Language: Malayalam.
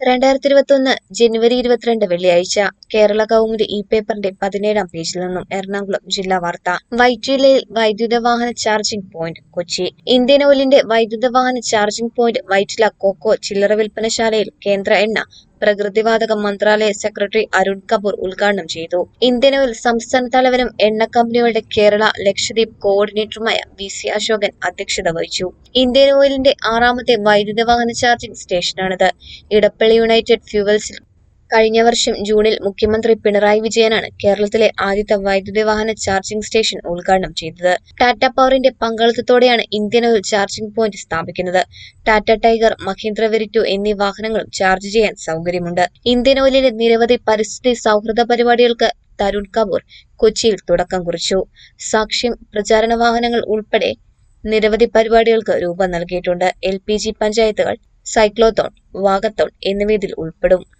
രണ്ടായിരത്തി ഇരുപത്തൊന്ന് ജനുവരി ഇരുപത്തിരണ്ട് വെള്ളിയാഴ്ച കേരള കൗമുദി ഇ പേപ്പറിന്റെ പതിനേഴാം പേജിൽ നിന്നും എറണാകുളം ജില്ലാ വാർത്ത വൈറ്റിലയിൽ വൈദ്യുത വാഹന ചാർജിംഗ് പോയിന്റ് കൊച്ചി ഇന്ത്യൻ ഓയിലിന്റെ വൈദ്യുത വാഹന ചാർജിംഗ് പോയിന്റ് വൈറ്റില കൊക്കോ ചില്ലറ വിൽപ്പനശാലയിൽ കേന്ദ്ര എണ്ണ പ്രകൃതിവാതക മന്ത്രാലയ സെക്രട്ടറി അരുൺ കപൂർ ഉദ്ഘാടനം ചെയ്തു ഇന്ത്യൻ ഓയിൽ സംസ്ഥാന തലവനും എണ്ണ കമ്പനികളുടെ കേരള ലക്ഷദ്വീപ് കോർഡിനേറ്ററുമായ വി സി അശോകൻ അധ്യക്ഷത വഹിച്ചു ഇന്ത്യൻ ഓയിലിന്റെ ആറാമത്തെ വൈദ്യുത വാഹന ചാർജിംഗ് സ്റ്റേഷനാണിത് ഇടപ്പള്ളി യുണൈറ്റഡ് ഫ്യൂവൽസിൽ കഴിഞ്ഞ വർഷം ജൂണിൽ മുഖ്യമന്ത്രി പിണറായി വിജയനാണ് കേരളത്തിലെ ആദ്യത്തെ വൈദ്യുത വാഹന ചാർജിംഗ് സ്റ്റേഷൻ ഉദ്ഘാടനം ചെയ്തത് ടാറ്റ പവറിന്റെ പങ്കാളിത്തത്തോടെയാണ് ഇന്ത്യൻ ഓയിൽ ചാർജിംഗ് പോയിന്റ് സ്ഥാപിക്കുന്നത് ടാറ്റ ടൈഗർ മഹീന്ദ്ര വെരിറ്റു എന്നീ വാഹനങ്ങളും ചാർജ് ചെയ്യാൻ സൗകര്യമുണ്ട് ഇന്ത്യൻ ഓയിലിന്റെ നിരവധി പരിസ്ഥിതി സൗഹൃദ പരിപാടികൾക്ക് തരുൺ കപൂർ കൊച്ചിയിൽ തുടക്കം കുറിച്ചു സാക്ഷ്യം പ്രചാരണ വാഹനങ്ങൾ ഉൾപ്പെടെ നിരവധി പരിപാടികൾക്ക് രൂപം നൽകിയിട്ടുണ്ട് എൽ പി ജി പഞ്ചായത്തുകൾ സൈക്ലോത്തോൺ വാഗത്തോൺ എന്നിവ ഇതിൽ ഉൾപ്പെടും